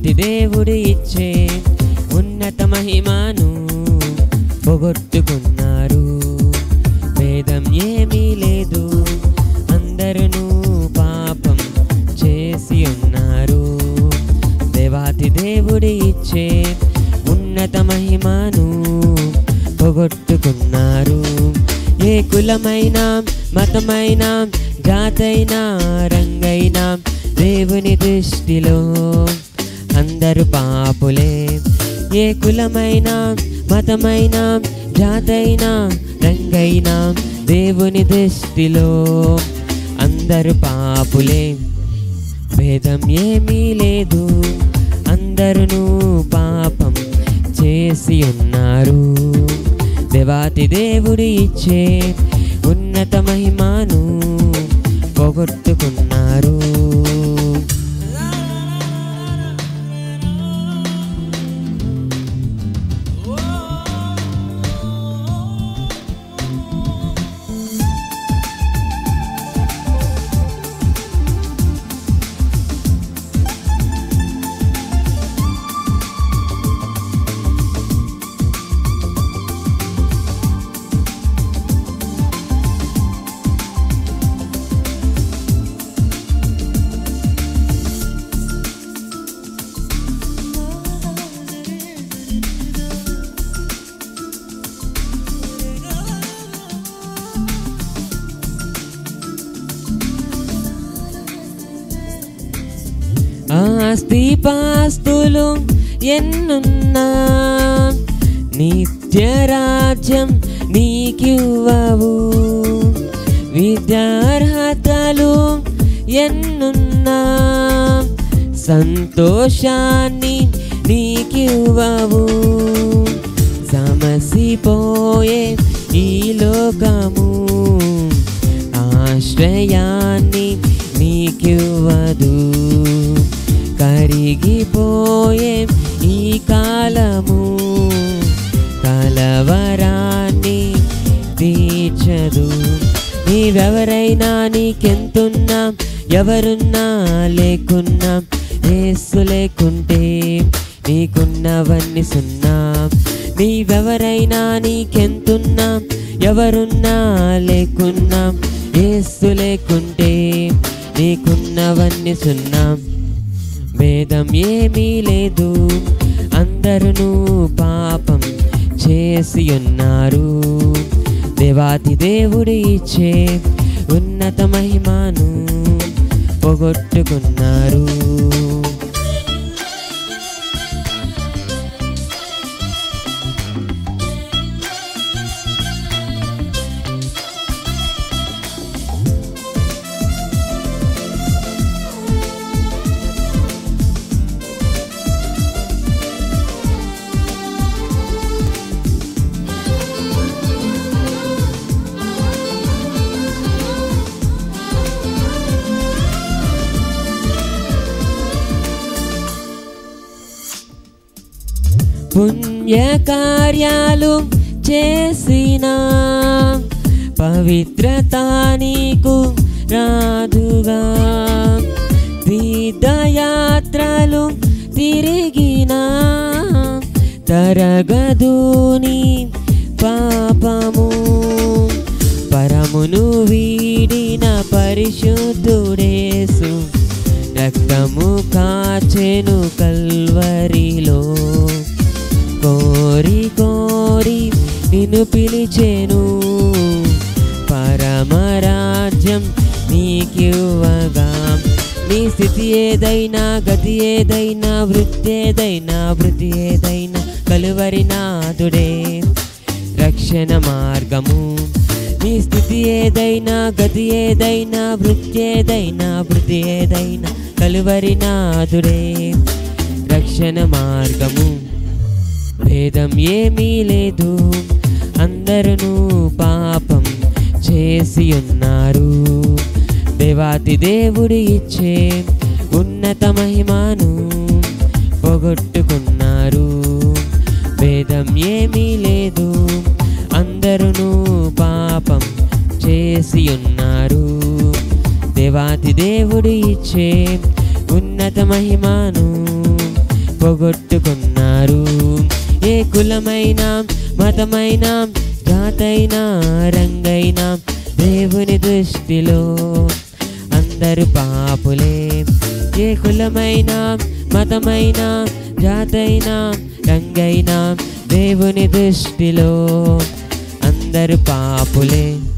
దేవాతి దేవుడు ఇచ్చే ఉన్నత మహిమను పొగొట్టుకున్నారు భేదం ఏమీ లేదు అందరూ పాపం చేసి ఉన్నారు దేవాతి దేవుడు ఇచ్చే ఉన్నత మహిమను పొగొట్టుకున్నారు ఏ కులమైన మతమైన జాతైన రంగైన దేవుని దృష్టిలో అందరు పాపులే ఏ కులమైన మతమైన జాతైన రంగైన దేవుని దృష్టిలో అందరు పాపులే భేదం ఏమీ లేదు అందరూ పాపం చేసి ఉన్నారు దేవాతి దేవుడు ఇచ్చే ఉన్నత మహిమను పోగొట్టుకున్నారు ఆస్తి పాస్తులు ఎన్నున్నా నిత్య రాజ్యం నీకివ్వవు విద్యార్హతలు ఎన్నున్నా సంతోషాన్ని నీకివ్వవు సమసిపోయే ఈ లోకము ఆశ్రయాన్ని నీకివ్వదు కరిగిపోయే ఈ కాలము కలవరాన్ని తీర్చదు నీవెవరైనా నీకెంతున్నా ఎవరున్నా లేకున్నా ఏసు లేకుంటే నీకున్నవన్నీ సున్నా నీవెవరైనా నీకెంతున్నా ఎవరున్నా లేకున్నా ఏసు లేకుంటే నీకున్నవన్నీ సున్నా భేదం ఏమీ లేదు అందరూ పాపం చేసి ఉన్నారు దేవాతి దేవుడు ఇచ్చే ఉన్నత మహిమను పొగొట్టుకున్నారు పుణ్య కార్యాలు చేసిన పవిత్రత నీకు రాదుగా తీర్థయాత్రలు తిరిగిన తరగదుని పాపము పరమును వీడిన పరిశుద్ధుడేసు రక్తము కాచెను కల్వరిలో కోరి కోరి నిన్ను పిలిచెను పరమరాజ్యం నీకివ్వగా నీ స్థితి ఏదైనా గతి ఏదైనా వృత్తి ఏదైనా వృత్తి ఏదైనా కలువరి నాథుడే రక్షణ మార్గము నీ స్థితి ఏదైనా గతి ఏదైనా వృత్తి ఏదైనా వృత్తి ఏదైనా కలువరి నాథుడే రక్షణ మార్గము భేదం ఏమీ లేదు అందరూ పాపం చేసి ఉన్నారు దేవాతి దేవుడు ఇచ్చే ఉన్నత మహిమను పొగొట్టుకున్నారు భేదం ఏమీ లేదు అందరూ పాపం చేసి ఉన్నారు దేవాతి దేవుడు ఇచ్చే ఉన్నత మహిమను పోగొట్టుకున్నారు ఏ కులమైన మతమైన జాతైనా రంగైనా దేవుని దృష్టిలో అందరు పాపులే ఏ కులమైన మతమైన జాతైనా రంగైనా దేవుని దృష్టిలో అందరు పాపులే